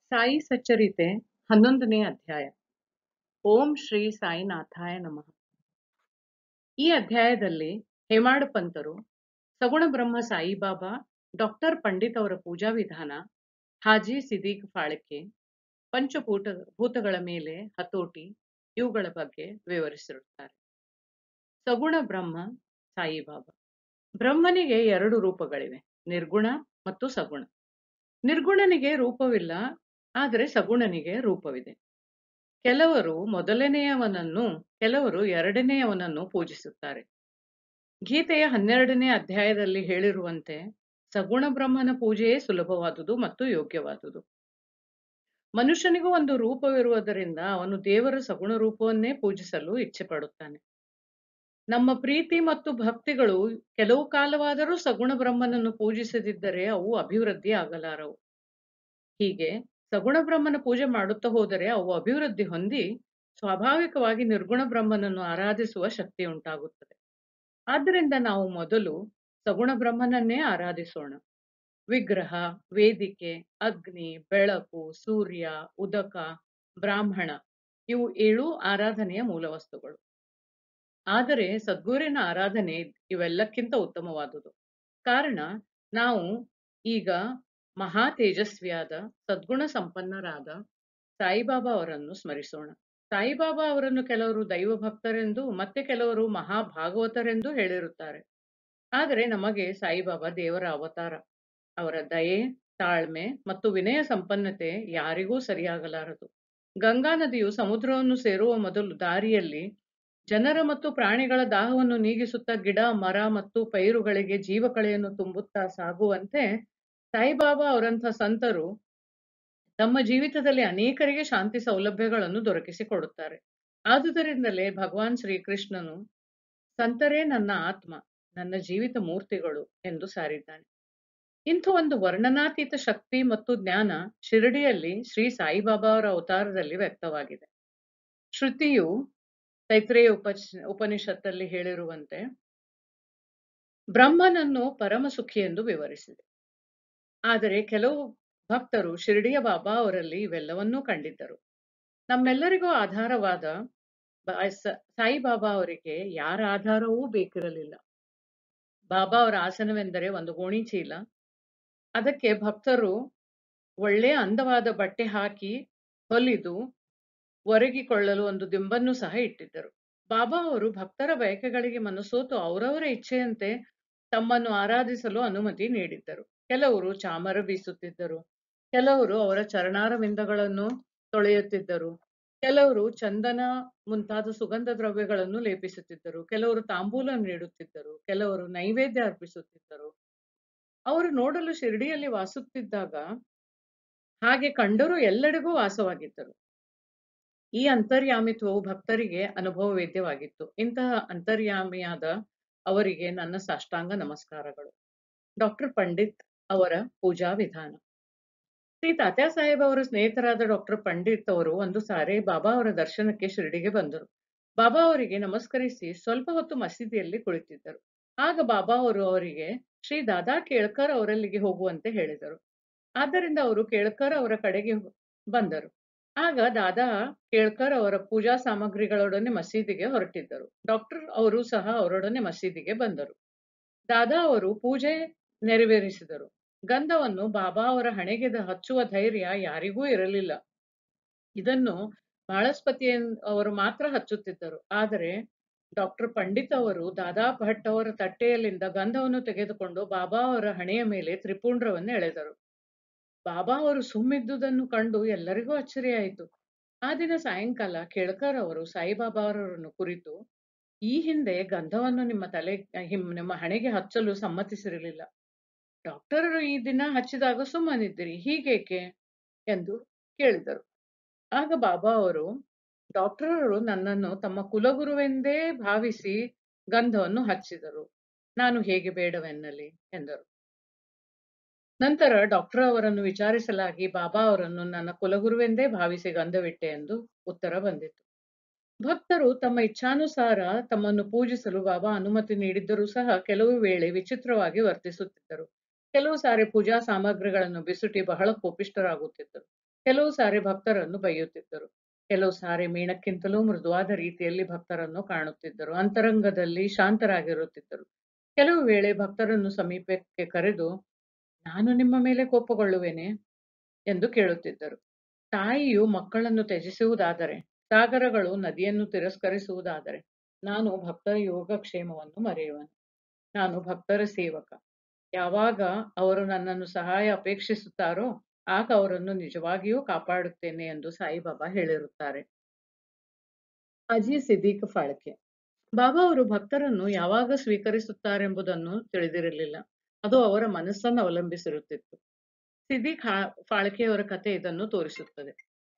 ಸಾಯಿ ಸಚ್ಚರಿತೆ ಹನ್ನೊಂದನೇ ಅಧ್ಯಾಯ ಓಂ ಶ್ರೀ ಸಾಯಿನಾಥಾಯ ನಮಃ ಈ ಅಧ್ಯಾಯದಲ್ಲಿ ಹೇಮಾಡು ಪಂತರು ಸಗುಣ ಬ್ರಹ್ಮ ಸಾಯಿಬಾಬಾ ಡಾಕ್ಟರ್ ಪಂಡಿತ್ ಅವರ ಪೂಜಾ ವಿಧಾನ ಹಾಜಿ ಸಿದ್ದೀಕ್ ಫಾಳಕೆ ಪಂಚಭೂತ ಭೂತಗಳ ಮೇಲೆ ಹತೋಟಿ ಇವುಗಳ ಬಗ್ಗೆ ವಿವರಿಸಿರುತ್ತಾರೆ ಸಗುಣ ಬ್ರಹ್ಮ ಸಾಯಿಬಾಬಾ ಬ್ರಹ್ಮನಿಗೆ ಎರಡು ರೂಪಗಳಿವೆ ನಿರ್ಗುಣ ಮತ್ತು ಸಗುಣ ನಿರ್ಗುಣನಿಗೆ ರೂಪವಿಲ್ಲ ಆದರೆ ಸಗುಣನಿಗೆ ರೂಪವಿದೆ ಕೆಲವರು ಮೊದಲನೆಯವನನ್ನು ಕೆಲವರು ಎರಡನೆಯವನನ್ನು ಪೂಜಿಸುತ್ತಾರೆ ಗೀತೆಯ ಹನ್ನೆರಡನೇ ಅಧ್ಯಾಯದಲ್ಲಿ ಹೇಳಿರುವಂತೆ ಸಗುಣ ಬ್ರಹ್ಮನ ಪೂಜೆಯೇ ಸುಲಭವಾದುದು ಮತ್ತು ಯೋಗ್ಯವಾದುದು ಮನುಷ್ಯನಿಗೂ ಒಂದು ರೂಪವಿರುವುದರಿಂದ ಅವನು ದೇವರ ಸಗುಣ ರೂಪವನ್ನೇ ಪೂಜಿಸಲು ಇಚ್ಛೆ ಪಡುತ್ತಾನೆ ನಮ್ಮ ಪ್ರೀತಿ ಮತ್ತು ಭಕ್ತಿಗಳು ಕೆಲವು ಕಾಲವಾದರೂ ಸಗುಣ ಬ್ರಹ್ಮನನ್ನು ಪೂಜಿಸದಿದ್ದರೆ ಅವು ಅಭಿವೃದ್ಧಿ ಆಗಲಾರವು ಹೀಗೆ ಸಗುಣ ಬ್ರಹ್ಮನ ಪೂಜೆ ಮಾಡುತ್ತಾ ಹೋದರೆ ಅವು ಅಭಿವೃದ್ಧಿ ಹೊಂದಿ ಸ್ವಾಭಾವಿಕವಾಗಿ ನಿರ್ಗುಣ ಬ್ರಹ್ಮನನ್ನು ಆರಾಧಿಸುವ ಶಕ್ತಿ ಉಂಟಾಗುತ್ತದೆ ಆದ್ದರಿಂದ ನಾವು ಮೊದಲು ಸಗುಣ ಬ್ರಹ್ಮನನ್ನೇ ಆರಾಧಿಸೋಣ ವಿಗ್ರಹ ವೇದಿಕೆ ಅಗ್ನಿ ಬೆಳಕು ಸೂರ್ಯ ಉದಕ ಬ್ರಾಹ್ಮಣ ಇವು ಏಳು ಆರಾಧನೆಯ ಮೂಲ ವಸ್ತುಗಳು ಆದರೆ ಸದ್ಗುರಿನ ಆರಾಧನೆ ಇವೆಲ್ಲಕ್ಕಿಂತ ಉತ್ತಮವಾದುದು ಕಾರಣ ನಾವು ಈಗ ಮಹಾ ತೇಜಸ್ವಿಯಾದ ಸದ್ಗುಣ ಸಂಪನ್ನರಾದ ಸಾಯಿಬಾಬಾ ಅವರನ್ನು ಸ್ಮರಿಸೋಣ ಸಾಯಿಬಾಬಾ ಅವರನ್ನು ಕೆಲವರು ದೈವ ಭಕ್ತರೆಂದು ಮತ್ತೆ ಕೆಲವರು ಮಹಾಭಾಗವತರೆಂದು ಹೇಳಿರುತ್ತಾರೆ ಆದರೆ ನಮಗೆ ಸಾಯಿಬಾಬಾ ದೇವರ ಅವತಾರ ಅವರ ದಯೆ ತಾಳ್ಮೆ ಮತ್ತು ವಿನಯ ಸಂಪನ್ನತೆ ಯಾರಿಗೂ ಸರಿಯಾಗಲಾರದು ಗಂಗಾ ನದಿಯು ಸಮುದ್ರವನ್ನು ಸೇರುವ ಮೊದಲು ದಾರಿಯಲ್ಲಿ ಜನರ ಮತ್ತು ಪ್ರಾಣಿಗಳ ದಾಹವನ್ನು ನೀಗಿಸುತ್ತಾ ಗಿಡ ಮರ ಮತ್ತು ಪೈರುಗಳಿಗೆ ಜೀವಕಳೆಯನ್ನು ತುಂಬುತ್ತಾ ಸಾಗುವಂತೆ ಸಾಯಿಬಾಬಾ ಅವರಂಥ ಸಂತರು ತಮ್ಮ ಜೀವಿತದಲ್ಲಿ ಅನೇಕರಿಗೆ ಶಾಂತಿ ಸೌಲಭ್ಯಗಳನ್ನು ದೊರಕಿಸಿಕೊಡುತ್ತಾರೆ ಆದುದರಿಂದಲೇ ಭಗವಾನ್ ಶ್ರೀಕೃಷ್ಣನು ಸಂತರೇ ನನ್ನ ಆತ್ಮ ನನ್ನ ಜೀವಿತ ಮೂರ್ತಿಗಳು ಎಂದು ಸಾರಿದ್ದಾನೆ ಇಂಥ ಒಂದು ವರ್ಣನಾತೀತ ಶಕ್ತಿ ಮತ್ತು ಜ್ಞಾನ ಶಿರಡಿಯಲ್ಲಿ ಶ್ರೀ ಸಾಯಿಬಾಬಾ ಅವರ ಅವತಾರದಲ್ಲಿ ವ್ಯಕ್ತವಾಗಿದೆ ಶ್ರುತಿಯು ತೈತ್ರೇಯ ಉಪ ಉಪನಿಷತ್ತಲ್ಲಿ ಹೇಳಿರುವಂತೆ ಬ್ರಹ್ಮನನ್ನು ಪರಮ ಸುಖಿ ಎಂದು ವಿವರಿಸಿದೆ ಆದರೆ ಕೆಲವು ಭಕ್ತರು ಶಿರಡಿಯ ಬಾಬಾ ಅವರಲ್ಲಿ ಇವೆಲ್ಲವನ್ನೂ ಕಂಡಿದ್ದರು ನಮ್ಮೆಲ್ಲರಿಗೂ ಆಧಾರವಾದ ಸಾಯಿಬಾಬಾ ಅವರಿಗೆ ಯಾರ ಆಧಾರವೂ ಬೇಕಿರಲಿಲ್ಲ ಬಾಬಾ ಅವರ ಆಸನವೆಂದರೆ ಒಂದು ಗೋಣಿ ಚೀಲ ಅದಕ್ಕೆ ಭಕ್ತರು ಒಳ್ಳೆಯ ಅಂದವಾದ ಬಟ್ಟೆ ಹಾಕಿ ಹೊಲಿದು ಒರಗಿಕೊಳ್ಳಲು ಒಂದು ದಿಂಬನ್ನು ಸಹ ಇಟ್ಟಿದ್ದರು ಬಾಬಾ ಅವರು ಭಕ್ತರ ಬಯಕೆಗಳಿಗೆ ಮನಸೋತು ಅವರವರ ಇಚ್ಛೆಯಂತೆ ತಮ್ಮನ್ನು ಆರಾಧಿಸಲು ಅನುಮತಿ ನೀಡಿದ್ದರು ಕೆಲವರು ಚಾಮರ ಬೀಸುತ್ತಿದ್ದರು ಕೆಲವರು ಅವರ ಚರಣಾರವಿಂದಗಳನ್ನು ತೊಳೆಯುತ್ತಿದ್ದರು ಕೆಲವರು ಚಂದನ ಮುಂತಾದ ಸುಗಂಧ ದ್ರವ್ಯಗಳನ್ನು ಲೇಪಿಸುತ್ತಿದ್ದರು ಕೆಲವರು ತಾಂಬೂಲ ನೀಡುತ್ತಿದ್ದರು ಕೆಲವರು ನೈವೇದ್ಯ ಅರ್ಪಿಸುತ್ತಿದ್ದರು ಅವರು ನೋಡಲು ಶಿರಡಿಯಲ್ಲಿ ವಾಸುತ್ತಿದ್ದಾಗ ಹಾಗೆ ಕಂಡರೂ ಎಲ್ಲೆಡೆಗೂ ವಾಸವಾಗಿದ್ದರು ಈ ಅಂತರ್ಯಾಮಿತ್ವವು ಭಕ್ತರಿಗೆ ಅನುಭವ ವೇದ್ಯವಾಗಿತ್ತು ಇಂತಹ ಅಂತರ್ಯಾಮಿಯಾದ ಅವರಿಗೆ ನನ್ನ ಸಾಷ್ಟಾಂಗ ನಮಸ್ಕಾರಗಳು ಡಾಕ್ಟರ್ ಪಂಡಿತ್ ಅವರ ಪೂಜಾ ವಿಧಾನ ಶ್ರೀ ತಾತ್ಯಾ ಸಾಹೇಬ್ ಅವರ ಸ್ನೇಹಿತರಾದ ಡಾಕ್ಟರ್ ಪಂಡಿತ್ ಅವರು ಒಂದು ಸಾರಿ ಬಾಬಾ ಅವರ ದರ್ಶನಕ್ಕೆ ಶಿರಡಿಗೆ ಬಂದರು ಬಾಬಾ ಅವರಿಗೆ ನಮಸ್ಕರಿಸಿ ಸ್ವಲ್ಪ ಹೊತ್ತು ಮಸೀದಿಯಲ್ಲಿ ಕುಳಿತಿದ್ದರು ಆಗ ಬಾಬಾ ಅವರು ಅವರಿಗೆ ಶ್ರೀ ದಾದಾ ಕೇಳ್ಕರ್ ಅವರಲ್ಲಿಗೆ ಹೋಗುವಂತೆ ಹೇಳಿದರು ಆದ್ದರಿಂದ ಅವರು ಕೇಳ್ಕರ್ ಅವರ ಕಡೆಗೆ ಬಂದರು ಆಗ ದಾದಾ ಕೇಳ್ಕರ್ ಅವರ ಪೂಜಾ ಸಾಮಗ್ರಿಗಳೊಡನೆ ಮಸೀದಿಗೆ ಹೊರಟಿದ್ದರು ಡಾಕ್ಟರ್ ಅವರು ಸಹ ಅವರೊಡನೆ ಮಸೀದಿಗೆ ಬಂದರು ದಾದಾ ಅವರು ಪೂಜೆ ನೆರವೇರಿಸಿದರು ಗಂಧವನ್ನು ಬಾಬಾ ಅವರ ಹಣೆಗೆ ಹಚ್ಚುವ ಧೈರ್ಯ ಯಾರಿಗೂ ಇರಲಿಲ್ಲ ಇದನ್ನು ಬಹಳಸ್ಪತಿ ಅವರು ಮಾತ್ರ ಹಚ್ಚುತ್ತಿದ್ದರು ಆದರೆ ಡಾಕ್ಟರ್ ಪಂಡಿತ್ ಅವರು ದಾದಾ ಭಟ್ ಅವರ ತಟ್ಟೆಯಲ್ಲಿಂದ ಗಂಧವನ್ನು ತೆಗೆದುಕೊಂಡು ಬಾಬಾ ಅವರ ಹಣೆಯ ಮೇಲೆ ತ್ರಿಪುಂಡ್ರವನ್ನು ಎಳೆದರು ಬಾಬಾ ಅವರು ಸುಮ್ಮಿದ್ದುದನ್ನು ಕಂಡು ಎಲ್ಲರಿಗೂ ಅಚ್ಚರಿಯಾಯಿತು ಆ ದಿನ ಸಾಯಂಕಾಲ ಕೇಳ್ಕರ್ ಅವರು ಸಾಯಿಬಾಬಾ ಅವರನ್ನು ಕುರಿತು ಈ ಹಿಂದೆ ಗಂಧವನ್ನು ನಿಮ್ಮ ತಲೆ ನಿಮ್ಮ ಹಣೆಗೆ ಹಚ್ಚಲು ಸಮ್ಮತಿಸಿರಲಿಲ್ಲ ಡಾಕ್ಟರರು ಈ ದಿನ ಹಚ್ಚಿದಾಗ ಸುಮ್ಮನಿದ್ದೀರಿ ಹೀಗೇಕೆ ಎಂದು ಕೇಳಿದರು ಆಗ ಬಾಬಾ ಅವರು ಡಾಕ್ಟರರು ನನ್ನನ್ನು ತಮ್ಮ ಕುಲಗುರುವೆಂದೇ ಭಾವಿಸಿ ಗಂಧವನ್ನು ಹಚ್ಚಿದರು ನಾನು ಹೇಗೆ ಬೇಡವೆನ್ನಲಿ ಎಂದರು ನಂತರ ಡಾಕ್ಟರ್ ಅವರನ್ನು ವಿಚಾರಿಸಲಾಗಿ ಬಾಬಾ ಅವರನ್ನು ನನ್ನ ಕುಲಗುರುವೆಂದೇ ಭಾವಿಸಿ ಗಂಧವಿಟ್ಟೆ ಎಂದು ಉತ್ತರ ಬಂದಿತು ಭಕ್ತರು ತಮ್ಮ ಇಚ್ಛಾನುಸಾರ ತಮ್ಮನ್ನು ಪೂಜಿಸಲು ಬಾಬಾ ಅನುಮತಿ ನೀಡಿದ್ದರೂ ಸಹ ಕೆಲವು ವೇಳೆ ವಿಚಿತ್ರವಾಗಿ ವರ್ತಿಸುತ್ತಿದ್ದರು ಕೆಲವು ಸಾರಿ ಪೂಜಾ ಸಾಮಗ್ರಿಗಳನ್ನು ಬಿಸುಟಿ ಬಹಳ ಕೋಪಿಷ್ಟರಾಗುತ್ತಿದ್ದರು ಕೆಲವು ಸಾರಿ ಭಕ್ತರನ್ನು ಬೈಯುತ್ತಿದ್ದರು ಕೆಲವು ಸಾರಿ ಮೀಣಕ್ಕಿಂತಲೂ ಮೃದುವಾದ ರೀತಿಯಲ್ಲಿ ಭಕ್ತರನ್ನು ಕಾಣುತ್ತಿದ್ದರು ಅಂತರಂಗದಲ್ಲಿ ಶಾಂತರಾಗಿರುತ್ತಿದ್ದರು ಕೆಲವು ವೇಳೆ ಭಕ್ತರನ್ನು ಸಮೀಪಕ್ಕೆ ಕರೆದು ನಾನು ನಿಮ್ಮ ಮೇಲೆ ಕೋಪಗೊಳ್ಳುವೆನೆ ಎಂದು ಕೇಳುತ್ತಿದ್ದರು ತಾಯಿಯು ಮಕ್ಕಳನ್ನು ತ್ಯಜಿಸುವುದಾದರೆ ಸಾಗರಗಳು ನದಿಯನ್ನು ತಿರಸ್ಕರಿಸುವುದಾದರೆ ನಾನು ಭಕ್ತರ ಯೋಗಕ್ಷೇಮವನ್ನು ಮರೆಯುವನು ನಾನು ಭಕ್ತರ ಸೇವಕ ಯಾವಾಗ ಅವರು ನನ್ನನ್ನು ಸಹಾಯ ಅಪೇಕ್ಷಿಸುತ್ತಾರೋ ಆಗ ಅವರನ್ನು ನಿಜವಾಗಿಯೂ ಕಾಪಾಡುತ್ತೇನೆ ಎಂದು ಸಾಯಿಬಾಬಾ ಹೇಳಿರುತ್ತಾರೆ ಅಜಿ ಸಿದ್ದೀಕ್ ಫಾಳ್ಕೆ ಬಾಬಾ ಅವರು ಭಕ್ತರನ್ನು ಯಾವಾಗ ಸ್ವೀಕರಿಸುತ್ತಾರೆಂಬುದನ್ನು ತಿಳಿದಿರಲಿಲ್ಲ ಅದು ಅವರ ಮನಸ್ಸನ್ನು ಅವಲಂಬಿಸಿರುತ್ತಿತ್ತು ಸಿದ್ದೀಕ್ ಹಾ- ಫಾಳ್ಕೆಯವರ ಕಥೆ ಇದನ್ನು ತೋರಿಸುತ್ತದೆ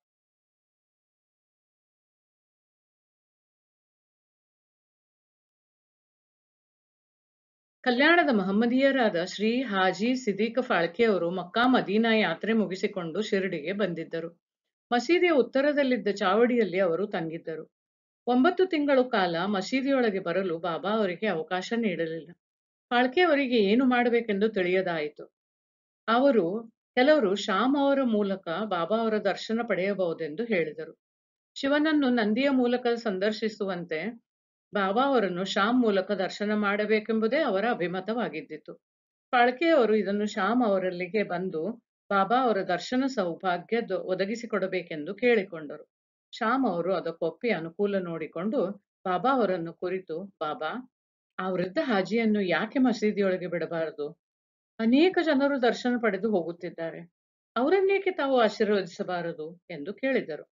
ಕಲ್ಯಾಣದ ಮಹಮ್ಮದೀಯರಾದ ಶ್ರೀ ಹಾಜಿ ಸಿದ್ದೀಕ್ ಫಾಳ್ಕೆಯವರು ಮಕ್ಕಾ ಮದೀನಾ ಯಾತ್ರೆ ಮುಗಿಸಿಕೊಂಡು ಶಿರಡಿಗೆ ಬಂದಿದ್ದರು ಮಸೀದಿಯ ಉತ್ತರದಲ್ಲಿದ್ದ ಚಾವಡಿಯಲ್ಲಿ ಅವರು ತಂಗಿದ್ದರು ಒಂಬತ್ತು ತಿಂಗಳು ಕಾಲ ಮಸೀದಿಯೊಳಗೆ ಬರಲು ಬಾಬಾ ಅವರಿಗೆ ಅವಕಾಶ ನೀಡಲಿಲ್ಲ ಫಾಳ್ಕೆಯವರಿಗೆ ಏನು ಮಾಡಬೇಕೆಂದು ತಿಳಿಯದಾಯಿತು ಅವರು ಕೆಲವರು ಶ್ಯಾಮ್ ಅವರ ಮೂಲಕ ಬಾಬಾ ಅವರ ದರ್ಶನ ಪಡೆಯಬಹುದೆಂದು ಹೇಳಿದರು ಶಿವನನ್ನು ನಂದಿಯ ಮೂಲಕ ಸಂದರ್ಶಿಸುವಂತೆ ಬಾಬಾ ಅವರನ್ನು ಶ್ಯಾಮ್ ಮೂಲಕ ದರ್ಶನ ಮಾಡಬೇಕೆಂಬುದೇ ಅವರ ಅಭಿಮತವಾಗಿದ್ದಿತು ಫಾಳ್ಕೆಯವರು ಇದನ್ನು ಶ್ಯಾಮ್ ಅವರಲ್ಲಿಗೆ ಬಂದು ಬಾಬಾ ಅವರ ದರ್ಶನ ಸೌಭಾಗ್ಯ ದೊ- ಒದಗಿಸಿಕೊಡಬೇಕೆಂದು ಕೇಳಿಕೊಂಡರು ಶ್ಯಾಮ್ ಅವರು ಅದಕ್ಕೊಪ್ಪಿ ಅನುಕೂಲ ನೋಡಿಕೊಂಡು ಬಾಬಾ ಅವರನ್ನು ಕುರಿತು ಬಾಬಾ ಆ ವೃದ್ಧ ಹಾಜಿಯನ್ನು ಯಾಕೆ ಮಸೀದಿಯೊಳಗೆ ಬಿಡಬಾರದು ಅನೇಕ ಜನರು ದರ್ಶನ ಪಡೆದು ಹೋಗುತ್ತಿದ್ದಾರೆ ಅವರನ್ನೇಕೆ ತಾವು ಆಶೀರ್ವದಿಸಬಾರದು ಎಂದು ಕೇಳಿದರು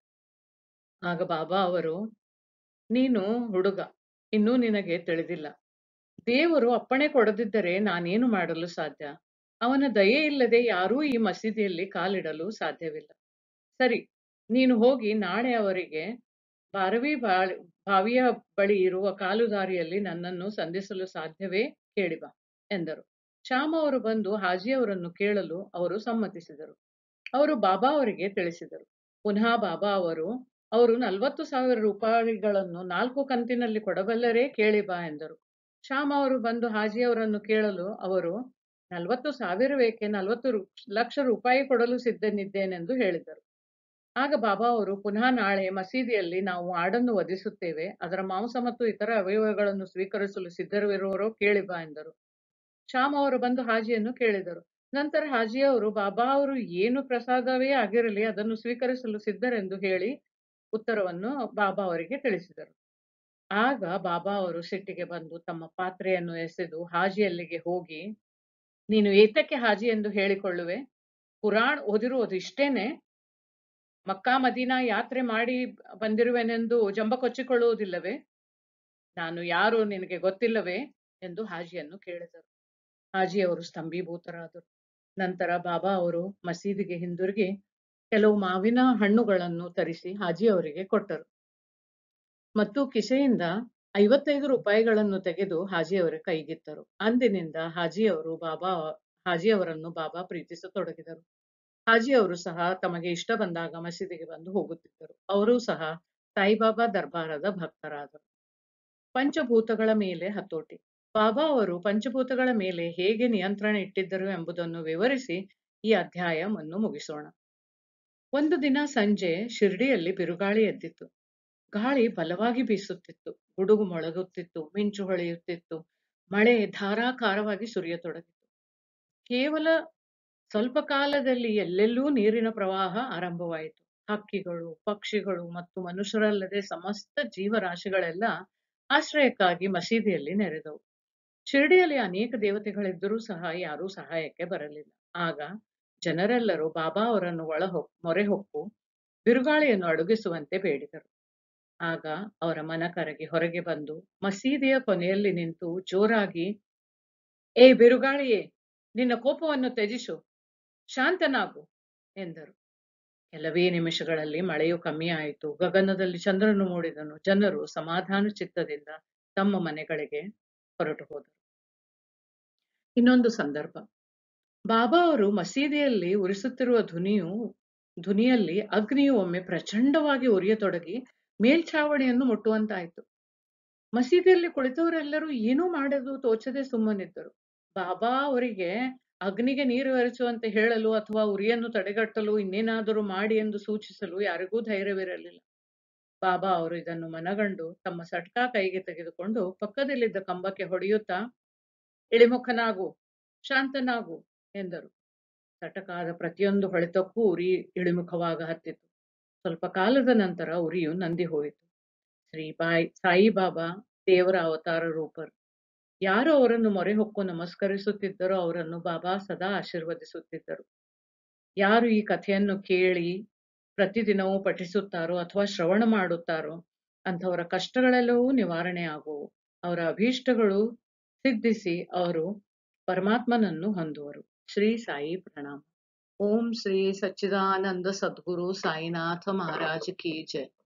ಆಗ ಬಾಬಾ ಅವರು ನೀನು ಹುಡುಗ ಇನ್ನೂ ನಿನಗೆ ತಿಳಿದಿಲ್ಲ ದೇವರು ಅಪ್ಪಣೆ ಕೊಡದಿದ್ದರೆ ನಾನೇನು ಮಾಡಲು ಸಾಧ್ಯ ಅವನ ದಯೆ ಇಲ್ಲದೆ ಯಾರೂ ಈ ಮಸೀದಿಯಲ್ಲಿ ಕಾಲಿಡಲು ಸಾಧ್ಯವಿಲ್ಲ ಸರಿ ನೀನು ಹೋಗಿ ನಾಳೆ ಅವರಿಗೆ ಬಾರವಿ ಬಾಳ್- ಬಾವಿಯ ಬಳಿ ಇರುವ ಕಾಲುದಾರಿಯಲ್ಲಿ ನನ್ನನ್ನು ಸಂಧಿಸಲು ಸಾಧ್ಯವೇ ಕೇಳಿ ಬಾ ಎಂದರು ಶ್ಯಾಮ್ ಅವರು ಬಂದು ಹಾಜಿಯವರನ್ನು ಕೇಳಲು ಅವರು ಸಮ್ಮತಿಸಿದರು ಅವರು ಬಾಬಾ ಅವರಿಗೆ ತಿಳಿಸಿದರು ಪುನಃ ಬಾಬಾ ಅವರು ಅವರು ನಲವತ್ತು ಸಾವಿರ ರೂಪಾಯಿಗಳನ್ನು ನಾಲ್ಕು ಕಂತಿನಲ್ಲಿ ಕೊಡಬಲ್ಲರೇ ಕೇಳಿ ಬಾ ಎಂದರು ಶ್ಯಾಮ್ ಅವರು ಬಂದು ಹಾಜಿಯವರನ್ನು ಕೇಳಲು ಅವರು ನಲವತ್ತು ಸಾವಿರವೇಕೆ ನಲವತ್ತು ರು- ಲಕ್ಷ ರೂಪಾಯಿ ಕೊಡಲು ಸಿದ್ಧನಿದ್ದೇನೆಂದು ಹೇಳಿದರು ಆಗ ಬಾಬಾ ಅವರು ಪುನಃ ನಾಳೆ ಮಸೀದಿಯಲ್ಲಿ ನಾವು ಆಡನ್ನು ವಧಿಸುತ್ತೇವೆ ಅದರ ಮಾಂಸ ಮತ್ತು ಇತರ ಅವಯವಗಳನ್ನು ಸ್ವೀಕರಿಸಲು ಸಿದ್ಧವಿರುವರೋ ಕೇಳಿ ಬಾ ಎಂದರು ಶ್ಯಾಮ್ ಅವರು ಬಂದು ಹಾಜಿಯನ್ನು ಕೇಳಿದರು ನಂತರ ಹಾಜಿಯವರು ಬಾಬಾ ಅವರು ಏನು ಪ್ರಸಾದವೇ ಆಗಿರಲಿ ಅದನ್ನು ಸ್ವೀಕರಿಸಲು ಸಿದ್ಧರೆಂದು ಹೇಳಿ ಉತ್ತರವನ್ನು ಬಾಬಾ ಅವರಿಗೆ ತಿಳಿಸಿದರು ಆಗ ಬಾಬಾ ಅವರು ಸಿಟ್ಟಿಗೆ ಬಂದು ತಮ್ಮ ಪಾತ್ರೆಯನ್ನು ಎಸೆದು ಹಾಜಿಯಲ್ಲಿಗೆ ಹೋಗಿ ನೀನು ಏತಕ್ಕೆ ಹಾಜಿ ಎಂದು ಹೇಳಿಕೊಳ್ಳುವೆ ಕುರಾನ್ ಓದಿರುವುದು ಇಷ್ಟೇನೆ ಮಕ್ಕಾ ಮದೀನಾ ಯಾತ್ರೆ ಮಾಡಿ ಬಂದಿರುವೆನೆಂದು ಜಂಬ ಕೊಚ್ಚಿಕೊಳ್ಳುವುದಿಲ್ಲವೇ ನಾನು ಯಾರು ನಿನಗೆ ಗೊತ್ತಿಲ್ಲವೇ ಎಂದು ಹಾಜಿಯನ್ನು ಕೇಳಿದರು ಹಾಜಿಯವರು ಸ್ತಂಭೀಭೂತರಾದರು ನಂತರ ಬಾಬಾ ಅವರು ಮಸೀದಿಗೆ ಹಿಂದಿರುಗಿ ಕೆಲವು ಮಾವಿನ ಹಣ್ಣುಗಳನ್ನು ತರಿಸಿ ಹಾಜಿಯವರಿಗೆ ಕೊಟ್ಟರು ಮತ್ತು ಕಿಸೆಯಿಂದ ಐವತ್ತೈದು ರೂಪಾಯಿಗಳನ್ನು ತೆಗೆದು ಹಾಜಿಯವರ ಕೈಗಿತ್ತರು ಅಂದಿನಿಂದ ಹಾಜಿಯವರು ಬಾಬಾ ಹಾಜಿಯವರನ್ನು ಬಾಬಾ ಪ್ರೀತಿಸತೊಡಗಿದರು ಹಾಜಿಯವರು ಸಹ ತಮಗೆ ಇಷ್ಟ ಬಂದಾಗ ಮಸೀದಿಗೆ ಬಂದು ಹೋಗುತ್ತಿದ್ದರು ಅವರೂ ಸಹ ಸಾಯಿಬಾಬಾ ದರ್ಬಾರದ ಭಕ್ತರಾದರು ಪಂಚಭೂತಗಳ ಮೇಲೆ ಹತೋಟಿ ಬಾಬಾ ಅವರು ಪಂಚಭೂತಗಳ ಮೇಲೆ ಹೇಗೆ ನಿಯಂತ್ರಣ ಇಟ್ಟಿದ್ದರು ಎಂಬುದನ್ನು ವಿವರಿಸಿ ಈ ಅಧ್ಯಾಯವನ್ನು ಮುಗಿಸೋಣ ಒಂದು ದಿನ ಸಂಜೆ ಶಿರ್ಡಿಯಲ್ಲಿ ಬಿರುಗಾಳಿ ಎದ್ದಿತ್ತು ಗಾಳಿ ಬಲವಾಗಿ ಬೀಸುತ್ತಿತ್ತು ಗುಡುಗು ಮೊಳಗುತ್ತಿತ್ತು ಮಿಂಚು ಹೊಳೆಯುತ್ತಿತ್ತು ಮಳೆ ಧಾರಾಕಾರವಾಗಿ ಸುರಿಯತೊಡಗಿತು ಕೇವಲ ಸ್ವಲ್ಪ ಕಾಲದಲ್ಲಿ ಎಲ್ಲೆಲ್ಲೂ ನೀರಿನ ಪ್ರವಾಹ ಆರಂಭವಾಯಿತು ಹಕ್ಕಿಗಳು ಪಕ್ಷಿಗಳು ಮತ್ತು ಮನುಷ್ಯರಲ್ಲದೆ ಸಮಸ್ತ ಜೀವರಾಶಿಗಳೆಲ್ಲ ಆಶ್ರಯಕ್ಕಾಗಿ ಮಸೀದಿಯಲ್ಲಿ ನೆರೆದವು ಶಿರ್ಡಿಯಲ್ಲಿ ಅನೇಕ ದೇವತೆಗಳಿದ್ದರೂ ಸಹ ಯಾರೂ ಸಹಾಯಕ್ಕೆ ಬರಲಿಲ್ಲ ಆಗ ಜನರೆಲ್ಲರೂ ಬಾಬಾ ಅವರನ್ನು ಒಳ ಮೊರೆ ಹೊಕ್ಕು ಬಿರುಗಾಳಿಯನ್ನು ಅಡುಗಿಸುವಂತೆ ಬೇಡಿದರು ಆಗ ಅವರ ಮನ ಕರಗಿ ಹೊರಗೆ ಬಂದು ಮಸೀದಿಯ ಕೊನೆಯಲ್ಲಿ ನಿಂತು ಜೋರಾಗಿ ಏ ಬಿರುಗಾಳಿಯೇ ನಿನ್ನ ಕೋಪವನ್ನು ತ್ಯಜಿಸು ಶಾಂತನಾಗು ಎಂದರು ಕೆಲವೇ ನಿಮಿಷಗಳಲ್ಲಿ ಮಳೆಯು ಕಮ್ಮಿಯಾಯಿತು ಗಗನದಲ್ಲಿ ಚಂದ್ರನು ಮೂಡಿದನು ಜನರು ಸಮಾಧಾನ ಚಿತ್ತದಿಂದ ತಮ್ಮ ಮನೆಗಳಿಗೆ ಹೊರಟು ಹೋದರು ಇನ್ನೊಂದು ಸಂದರ್ಭ ಬಾಬಾ ಅವರು ಮಸೀದಿಯಲ್ಲಿ ಉರಿಸುತ್ತಿರುವ ಧ್ವನಿಯು ಧ್ವನಿಯಲ್ಲಿ ಅಗ್ನಿಯು ಒಮ್ಮೆ ಪ್ರಚಂಡವಾಗಿ ಉರಿಯತೊಡಗಿ ಮೇಲ್ಛಾವಣಿಯನ್ನು ಮುಟ್ಟುವಂತಾಯಿತು ಮಸೀದಿಯಲ್ಲಿ ಕುಳಿತವರೆಲ್ಲರೂ ಏನೂ ಮಾಡದು ತೋಚದೆ ಸುಮ್ಮನಿದ್ದರು ಬಾಬಾ ಅವರಿಗೆ ಅಗ್ನಿಗೆ ನೀರು ಎರಚುವಂತೆ ಹೇಳಲು ಅಥವಾ ಉರಿಯನ್ನು ತಡೆಗಟ್ಟಲು ಇನ್ನೇನಾದರೂ ಮಾಡಿ ಎಂದು ಸೂಚಿಸಲು ಯಾರಿಗೂ ಧೈರ್ಯವಿರಲಿಲ್ಲ ಬಾಬಾ ಅವರು ಇದನ್ನು ಮನಗಂಡು ತಮ್ಮ ಸಟ್ಕಾ ಕೈಗೆ ತೆಗೆದುಕೊಂಡು ಪಕ್ಕದಲ್ಲಿದ್ದ ಕಂಬಕ್ಕೆ ಹೊಡೆಯುತ್ತಾ ಇಳಿಮುಖನಾಗು ಶಾಂತನಾಗು ಎಂದರು ಸಟಕಾದ ಪ್ರತಿಯೊಂದು ಹೊಳೆತಕ್ಕೂ ಉರಿ ಇಳಿಮುಖವಾಗ ಹತ್ತಿತು ಸ್ವಲ್ಪ ಕಾಲದ ನಂತರ ಉರಿಯು ನಂದಿ ಹೋಯಿತು ಶ್ರೀ ಬಾಯ್ ಸಾಯಿಬಾಬಾ ದೇವರ ಅವತಾರ ರೂಪರು ಯಾರು ಅವರನ್ನು ಮೊರೆ ಹೊಕ್ಕು ನಮಸ್ಕರಿಸುತ್ತಿದ್ದರೋ ಅವರನ್ನು ಬಾಬಾ ಸದಾ ಆಶೀರ್ವದಿಸುತ್ತಿದ್ದರು ಯಾರು ಈ ಕಥೆಯನ್ನು ಕೇಳಿ ಪ್ರತಿದಿನವೂ ಪಠಿಸುತ್ತಾರೋ ಅಥವಾ ಶ್ರವಣ ಮಾಡುತ್ತಾರೋ ಅಂಥವರ ಕಷ್ಟಗಳೆಲ್ಲವೂ ನಿವಾರಣೆ ಆಗುವು ಅವರ ಅಭೀಷ್ಟಗಳು ಸಿದ್ಧಿಸಿ ಅವರು ಪರಮಾತ್ಮನನ್ನು ಹೊಂದುವರು ಶ್ರೀ ಸಾಯಿ ಪ್ರಣಾಮ ಓಂ ಶ್ರೀ ಸಚ್ಚಿದಾನಂದ ಸದ್ಗುರು ಸಾಯಿನಾಥ ಮಹಾರಾಜ್ ಕಿ ಜೈ